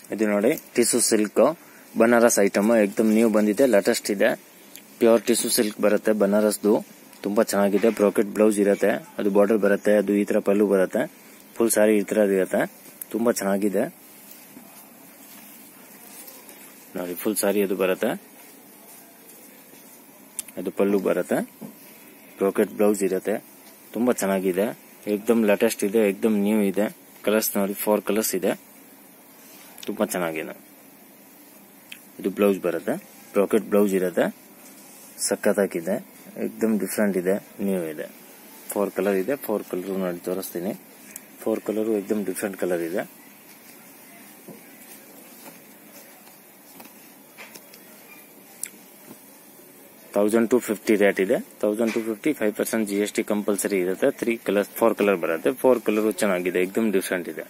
ಇದು ನೋಡಿ tissue silk Banaras item ಏಕ್ದಮ್ ನ್ಯೂ ಬಂದಿದೆ ಲೇಟೆಸ್ಟ್ ಇದೆ ಪ್ಯೂರ್ ಟಿಸು ಸಿಲ್ಕ್ ಬರುತ್ತೆ ಬನಾರಸ್ದು ತುಂಬಾ ಚೆನ್ನಾಗಿದೆ ಬ್ರೋಕೆಟ್ ಬ್ಲೌಸ್ ಇರುತ್ತೆ ಅದು ಬಾರ್ಡರ್ ಬರುತ್ತೆ ಅದು ಈ ತರ ಪಲ್ಲು ಬರುತ್ತೆ ಫುಲ್ ಸಾರಿ ಈ ತರ ಇರುತ್ತೆ ತುಂಬಾ ಚೆನ್ನಾಗಿದೆ ನೋಡಿ ಫುಲ್ ಸಾರಿ ಅದು ಬರುತ್ತೆ ಅದು ಪಲ್ಲು ಬರುತ್ತೆ ಬ್ರೋಕೆಟ್ ಬ್ಲೌಸ್ ಇರುತ್ತೆ ತುಂಬಾ ಚೆನ್ನಾಗಿದೆ ಏಕ್ದಮ್ ಲೇಟೆಸ್ಟ್ ಇದೆ ಏಕ್ದಮ್ ನ್ಯೂ ಇದೆ ಕಲರ್ಸ್ ನೋಡಿ ಫೋರ್ ಕಲರ್ಸ್ ಇದೆ ತುಂಬಾ ಚೆನ್ನಾಗಿದೆ ಇದು ಬ್ಲೌಸ್ ಬರುತ್ತೆ ಬ್ರೋಕೆಟ್ ಬ್ಲೌಸ್ ಇರುತ್ತೆ ಸಖತ್ತಾಗಿದೆ ಏಕ್ದಮ್ ಡಿಫ್ರೆಂಟ್ ಇದೆ ನ್ಯೂ ಇದೆ ಫೋರ್ ಕಲರ್ ಇದೆ ಫೋರ್ ಕಲರ್ ನೋಡಿ ತೋರಿಸ್ತೀನಿ ಫೋರ್ ಕಲರ್ ಏಕ್ದಮ್ ಡಿಫ್ರೆಂಟ್ ಕಲರ್ ಇದೆ ತೌಸಂಡ್ ಟು ಫಿಫ್ಟಿ ರೇಟ್ ಇದೆ thousand two fifty five percent G S T compulsory ಇರುತ್ತೆ ತ್ರೀ ಕಲರ್ ಫೋರ್ ಕಲರ್ ಬರುತ್ತೆ ಫೋರ್ ಕಲರ್ ಚೆನ್ನಾಗಿದೆ ಏಕ್ದಮ್ ಡಿಫ್ರೆಂಟ್ ಇದೆ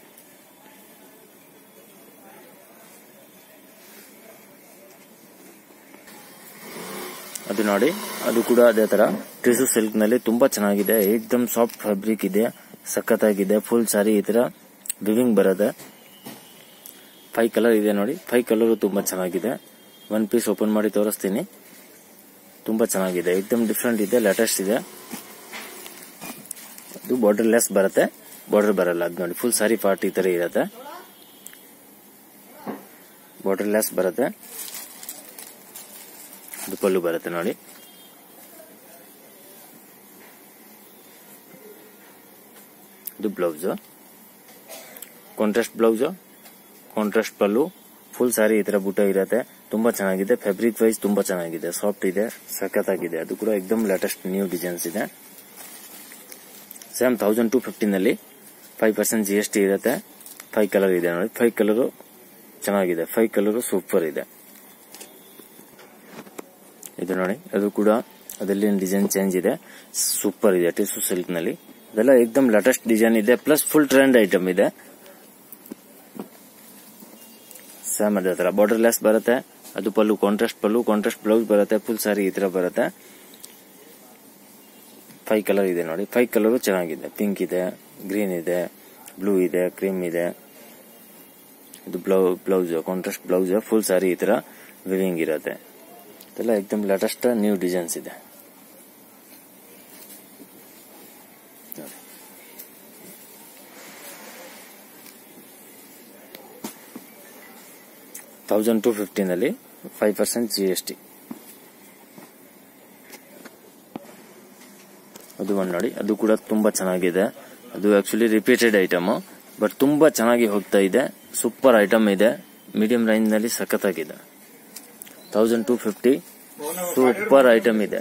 ಅದು ನೋಡಿ ಅದು ಕೂಡ ಅದೇ ತರ ಟಿಸು ಸಿಲ್ಕ್ ನಲ್ಲಿ ತುಂಬಾ ಚೆನ್ನಾಗಿದೆ ಏಕ್ದಮ್ ಸಾಫ್ಟ್ ಫ್ಯಾಬ್ರಿಕ್ ಇದೆ ಸಖತ್ತಾಗಿದೆ ಫುಲ್ ಸಾರಿ ಈ ತರ ವಿವಿಂಗ್ ಬರುತ್ತೆ ಫೈವ್ ಕಲರ್ ಇದೆ ನೋಡಿ ಫೈವ್ ಕಲರ್ ತುಂಬಾ ಚೆನ್ನಾಗಿದೆ ಒನ್ ಪೀಸ್ ಓಪನ್ ಮಾಡಿ ತೋರಿಸ್ತೀನಿ ತುಂಬಾ ಚೆನ್ನಾಗಿದೆ ಏಕ್ದಮ್ ಡಿಫ್ರೆಂಟ್ ಇದೆ ಲೇಟೆಸ್ಟ್ ಇದೆ ಅದು ಬಾರ್ಡರ್ ಲೆಸ್ ಬರುತ್ತೆ ಬಾರ್ಡರ್ ಬರಲ್ಲ ಅದು ನೋಡಿ ಫುಲ್ ಸಾರಿ ಪಾರ್ಟ್ ಈ ತರ ಇರುತ್ತೆ ಬಾರ್ಡರ್ ಲೆಸ್ ಬರುತ್ತೆ ಅದು ಪಲ್ಲು ಬರುತ್ತೆ ನೋಡಿ ಇದು blouse contrast blouse contrast pallu full sari ಈ ತರ ಬುಟ್ಟ ಇರುತ್ತೆ ತುಂಬಾ ಚೆನ್ನಾಗಿದೆ ಫ್ಯಾಬ್ರಿಕ್ ವೈಸ್ ತುಂಬಾ ಚೆನ್ನಾಗಿದೆ ಸಾಫ್ಟ್ ಇದೆ ಸಖತ್ತಾಗಿದೆ ಅದು ಕೂಡ ಎಕ್ದಮ್ ಲೇಟೆಸ್ಟ್ ನ್ಯೂ ಡಿಸೈನ್ಸ್ ಇದೆ ಸೇಮ್ ತೌಸಂಡ್ ಟು ಫಿಫ್ಟೀನ್ ಅಲ್ಲಿ five percent G S T ಇರುತ್ತೆ ಫೈವ್ ಕಲರ್ ಇದೆ ನೋಡಿ ಫೈವ್ ಕಲರ್ ಚೆನ್ನಾಗಿದೆ ಫೈವ್ ಕಲರ್ ಸೂಪರ್ ಇದೆ ಇದು ನೋಡಿ ಅದು ಕೂಡ ಅದರಲ್ಲಿ ಡಿಸೈನ್ ಚೇಂಜ್ ಇದೆ ಸೂಪರ್ ಇದೆ ಟಿಸು ಸಿಲ್ಕ್ ನಲ್ಲಿ ಅದೆಲ್ಲ ಏಕ್ದಮ್ ಲೇಟೆಸ್ಟ್ ಡಿಸೈನ್ ಇದೆ ಪ್ಲಸ್ ಫುಲ್ ಟ್ರೆಂಡ್ ಐಟಮ್ ಇದೆ ಸೇಮ್ ಅದೇ ತರ ಬಾರ್ಡರ್ ಲೆಸ್ ಬರುತ್ತೆ ಅದು pallu contrast pallu contrast blouse ಬರುತ್ತೆ ಫುಲ್ ಸಾರಿ ಈ ತರ ಬರುತ್ತೆ ಫೈವ್ ಕಲರ್ ಇದೆ ನೋಡಿ ಫೈವ್ ಕಲರ್ ಚೆನ್ನಾಗಿದೆ ಪಿಂಕ್ ಇದೆ ಗ್ರೀನ್ ಇದೆ ಬ್ಲೂ ಇದೆ ಕ್ರೀಮ್ ಇದೆ ಇದು ಬ್ಲೌ blouse contrast blouse full sari ಈ ತರ ವಿವಿಂಗ್ ಇರುತ್ತೆ ಇದೆಲ್ಲ ಏಕ್ದಮ್ ಲೇಟೆಸ್ಟ್ ನ್ಯೂ ಡಿಸೈನ್ಸ್ ಇದೆ ನೋಡಿ. ತೌಸಂಡ್ ಟು ಫಿಫ್ಟೀನ್ ಅಲ್ಲಿ five percent G S T ಅದು ಒಂದು ನೋಡಿ ಅದು ಕೂಡ ತುಂಬಾ ಚೆನ್ನಾಗಿದೆ ಅದು ಆಕ್ಚುಲಿ ರಿಪೀಟೆಡ್ ಐಟಮ್ ಬಟ್ ತುಂಬಾ ಚೆನ್ನಾಗಿ ಹೋಗ್ತಾ ಇದೆ ಸೂಪರ್ ಐಟಮ್ ಇದೆ ಮೀಡಿಯಂ ರೇಂಜ್ ನಲ್ಲಿ ಸಖತ್ತಾಗಿದೆ thousand two fifty super item ಇದೆ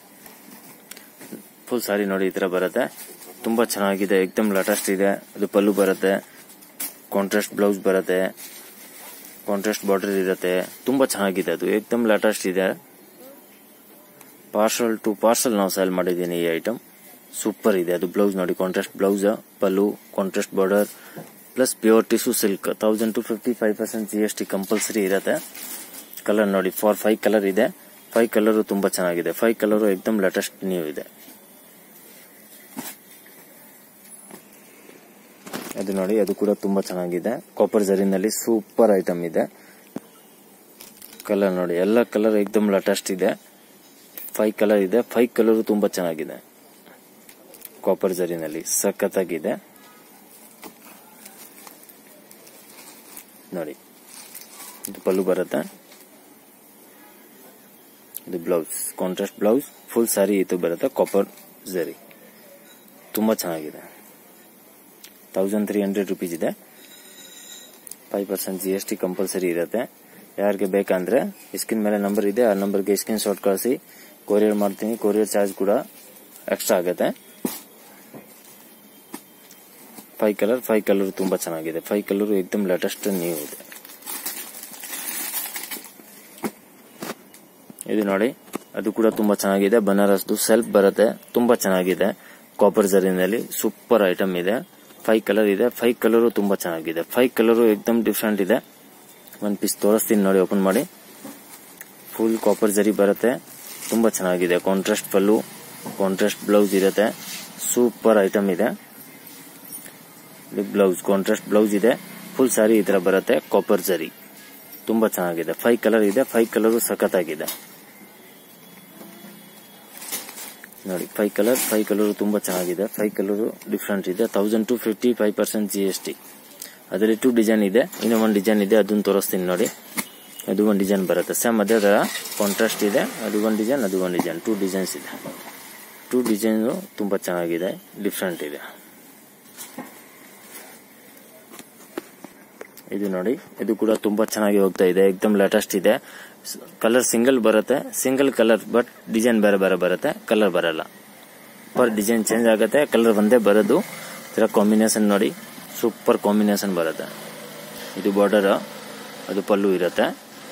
ಫುಲ್ ಸಾರಿ ನೋಡಿ ಈ ತರ ಬರುತ್ತೆ ತುಂಬಾ ಚೆನ್ನಾಗಿದೆ ಏಕ್ದಮ್ ಲೇಟೆಸ್ಟ್ ಇದೆ ಅದು ಪಲ್ಲು ಬರುತ್ತೆ ಕಾಂಟ್ರಾಸ್ಟ್ ಬ್ಲೌಸ್ ಬರುತ್ತೆ ಕಾಂಟ್ರಾಸ್ಟ್ ಬಾರ್ಡರ್ ಇರುತ್ತೆ ತುಂಬಾ ಚೆನ್ನಾಗಿದೆ ಅದು ಏಕ್ದಮ್ ಲೇಟೆಸ್ಟ್ ಇದೆ ಪಾರ್ಸಲ್ ಟು ಪಾರ್ಸಲ್ ನಾವು ಸೇಲ್ ಮಾಡಿದ್ದೀನಿ ಈ ಐಟಮ್ ಸೂಪರ್ ಇದೆ ಅದು ಬ್ಲೌಸ್ ನೋಡಿ contrast blouse pallu contrast border plus pure tissue silk thousand two fifty five percent G S T compulsory ಇರುತ್ತೆ ಕಲರ್ ನೋಡಿ ಫಾರ್ ಫೈವ್ ಕಲರ್ ಇದೆ ಫೈವ್ ಕಲರ್ ತುಂಬಾ ಚೆನ್ನಾಗಿದೆ ಫೈವ್ ಕಲರ್ ಏಕ್ದಮ್ ಲೇಟೆಸ್ಟ್ ನ್ಯೂ ಇದೆ ಅದು ನೋಡಿ ಅದು ಕೂಡ ತುಂಬಾ ಚೆನ್ನಾಗಿದೆ ಕಾಪರ್ ಜರಿನಲ್ಲಿ ಸೂಪರ್ ಐಟಮ್ ಇದೆ ಕಲರ್ ನೋಡಿ ಎಲ್ಲ ಕಲರ್ ಏಕ್ದಮ್ ಲೇಟೆಸ್ಟ್ ಇದೆ ಫೈವ್ ಕಲರ್ ಇದೆ ಫೈವ್ ಕಲರ್ ತುಂಬಾ ಚೆನ್ನಾಗಿದೆ ಕಾಪರ್ ಜರಿನಲ್ಲಿ ಸಖತ್ತಾಗಿದೆ ನೋಡಿ ಇದು ಪಲ್ಲು ಬರುತ್ತೆ ಇದು blouse contrast blouse full sari ಇದು ಬರುತ್ತೆ ಕಾಪರ್ ಜರಿ ತುಂಬಾ ಚೆನ್ನಾಗಿದೆ ತೌಸಂಡ್ ತ್ರೀ ಹಂಡ್ರೆಡ್ ರುಪೀಸ್ ಇದೆ five percent G S T compulsory ಇರುತ್ತೆ ಯಾರಿಗೆ ಬೇಕಂದ್ರೆ ಸ್ಕ್ರೀನ್ ಮೇಲೆ ನಂಬರ್ ಇದೆ ಆ ನಂಬರ್ಗೆ ಸ್ಕ್ರೀನ್ ಶಾಟ್ ಕಳಿಸಿ ಕೊರಿಯರ್ ಮಾಡ್ತೀನಿ ಕೊರಿಯರ್ ಚಾರ್ಜ್ ಕೂಡ ಎಕ್ಸ್ಟ್ರಾ ಆಗುತ್ತೆ ಫೈವ್ ಕಲರ್ ಫೈವ್ ಕಲರ್ ತುಂಬಾ ಚೆನ್ನಾಗಿದೆ ಫೈವ್ ಕಲರ್ ಏಕ್ದಮ್ ಲೇಟೆಸ್ಟ್ ನ್ಯೂ ಇದೆ ಇದು ನೋಡಿ ಅದು ಕೂಡ ತುಂಬಾ ಚೆನ್ನಾಗಿದೆ ಬನಾರಸ್ದು ಸೆಲ್ಫ್ ಬರುತ್ತೆ ತುಂಬಾ ಚೆನ್ನಾಗಿದೆ ಕಾಪರ್ ಜರಿನಲ್ಲಿ ಸೂಪರ್ ಐಟಮ್ ಇದೆ ಫೈವ್ ಕಲರ್ ಇದೆ ಫೈವ್ ಕಲರು ತುಂಬಾ ಚೆನ್ನಾಗಿದೆ ಫೈವ್ ಕಲರು ಏಕ್ದಮ್ ಡಿಫ್ರೆಂಟ್ ಇದೆ ಒಂದ್ ಪೀಸ್ ತೋರಿಸ್ತೀನಿ ನೋಡಿ ಓಪನ್ ಮಾಡಿ ಫುಲ್ ಕಾಪರ್ ಜರಿ ಬರುತ್ತೆ ತುಂಬಾ ಚೆನ್ನಾಗಿದೆ ಕಾಂಟ್ರಾಸ್ಟ್ ಪಲ್ಲು ಕಾಂಟ್ರಾಸ್ಟ್ ಬ್ಲೌಸ್ ಇರುತ್ತೆ ಸೂಪರ್ ಐಟಮ್ ಇದೆ ಬ್ಲೌಸ್ ಕಾಂಟ್ರಾಸ್ಟ್ ಬ್ಲೌಸ್ ಇದೆ ಫುಲ್ ಸಾರಿ ಈ ತರ ಬರುತ್ತೆ ಕಾಪರ್ ಜರಿ ತುಂಬಾ ಚೆನ್ನಾಗಿದೆ ಫೈವ್ ಕಲರ್ ಇದೆ ಫೈವ್ ಕಲರು ಸಖತ್ತಾಗಿದೆ ನೋಡಿ ಫೈವ್ ಕಲರ್ ಫೈವ್ ಕಲರ್ ತುಂಬಾ ಚೆನ್ನಾಗಿದೆ ಫೈವ್ ಕಲರ್ ಡಿಫ್ರೆಂಟ್ ಇದೆ thousand two fifty five percent G S T ಅದರಲ್ಲಿ ಟೂ ಡಿಸೈನ್ ಇದೆ ಇನ್ನೂ ಒಂದು ಡಿಸೈನ್ ಇದೆ ಅದನ್ನ ತೋರಿಸ್ತೀನಿ ನೋಡಿ ಅದು ಒಂದು ಡಿಸೈನ್ ಬರುತ್ತೆ ಸೇಮ್ ಅದೇ ತರ ಕಾಂಟ್ರಾಸ್ಟ್ ಇದೆ ಅದು ಒಂದು ಡಿಸೈನ್ ಅದು ಒಂದು ಡಿಸೈನ್ ಟೂ ಡಿಸೈನ್ಸ್ ಇದೆ ಟೂ ಡಿಸೈನ್ ತುಂಬಾ ಚೆನ್ನಾಗಿದೆ ಡಿಫ್ರೆಂಟ್ ಇದೆ ಇದು ನೋಡಿ ಇದು ಕೂಡ ತುಂಬಾ ಚೆನ್ನಾಗಿ ಹೋಗ್ತಾ ಇದೆ ಎಕ್ದಮ್ ಲೇಟೆಸ್ಟ್ ಇದೆ ಕಲರ್ ಸಿಂಗಲ್ ಬರುತ್ತೆ ಸಿಂಗಲ್ ಕಲರ್ ಬಟ್ ಡಿಸೈನ್ ಬೇರೆ ಬೇರೆ ಬರುತ್ತೆ ಕಲರ್ ಬರಲ್ಲ ಪರ್ ಡಿಸೈನ್ ಚೇಂಜ್ ಆಗುತ್ತೆ ಕಲರ್ ಒಂದೇ ಬರೋದು ಇದರ ಕಾಂಬಿನೇಷನ್ ನೋಡಿ ಸೂಪರ್ ಕಾಂಬಿನೇಷನ್ ಬರುತ್ತೆ ಇದು ಬಾರ್ಡರ್ ಅದು ಪಲ್ಲು ಇರುತ್ತೆ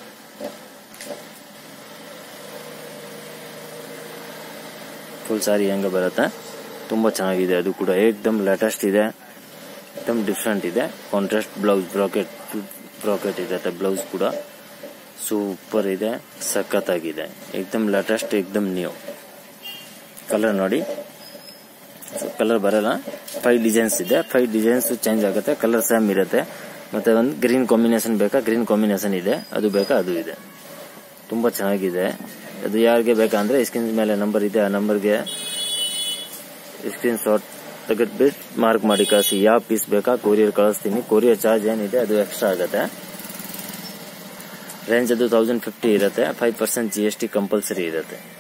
ಫುಲ್ ಸಾರಿ ಹೆಂಗೆ ಬರುತ್ತೆ ತುಂಬಾ ಚೆನ್ನಾಗಿದೆ ಅದು ಕೂಡ ಏಕ್ದಮ್ ಲೇಟೆಸ್ಟ್ ಇದೆ एकदम ಡಿಫ್ರೆಂಟ್ ಇದೆ ಕಾಂಟ್ರಾಸ್ಟ್ ಬ್ಲೌಸ್ ಬ್ರಾಕೆಟ್ ಬ್ರಾಕೆಟ್ ಇರುತ್ತೆ ಬ್ಲೌಸ್ ಕೂಡ ಸೂಪರ್ ಇದೆ ಸಖತ್ತಾಗಿದೆ ಏಕ್ದಮ್ ಲೇಟೆಸ್ಟ್ ಏಕ್ದಮ್ ನ್ಯೂ ಕಲರ್ ನೋಡಿ ಕಲರ್ ಬರಲ್ಲ ಫೈವ್ ಡಿಸೈನ್ಸ್ ಇದೆ ಫೈವ್ ಡಿಸೈನ್ಸ್ ಚೇಂಜ್ ಆಗುತ್ತೆ ಕಲರ್ ಸೇಮ್ ಇರುತ್ತೆ ಮತ್ತೆ ಒಂದು ಗ್ರೀನ್ ಕಾಂಬಿನೇಷನ್ ಬೇಕಾ ಗ್ರೀನ್ ಕಾಂಬಿನೇಷನ್ ಇದೆ ಅದು ಬೇಕಾ ಅದು ಇದೆ ತುಂಬಾ ಚೆನ್ನಾಗಿದೆ ಅದು ಯಾರಿಗೆ ಬೇಕಾ ಅಂದ್ರೆ ಸ್ಕ್ರೀನ್ ಮೇಲೆ ನಂಬರ್ ಇದೆ ಆ ನಂಬರ್ಗೆ ಸ್ಕ್ರೀನ್ ಶಾಟ್ ತೆಗೆದ್ಬಿಟ್ಟು ಮಾರ್ಕ್ ಮಾಡಿ ಕಳಿಸಿ ಯಾವ ಪೀಸ್ ಬೇಕಾ ಕೊರಿಯರ್ ಕಳಿಸ್ತೀನಿ ಕೊರಿಯರ್ ಚಾರ್ಜ್ ಏನಿದೆ ಅದು ಎಕ್ಸ್ಟ್ರಾ ಆಗುತ್ತೆ ರೇಂಜ್ ಅದು ತೌಸಂಡ್ ಫಿಫ್ಟಿ ಇರುತ್ತೆ five percent G S T compulsory ಇರುತ್ತೆ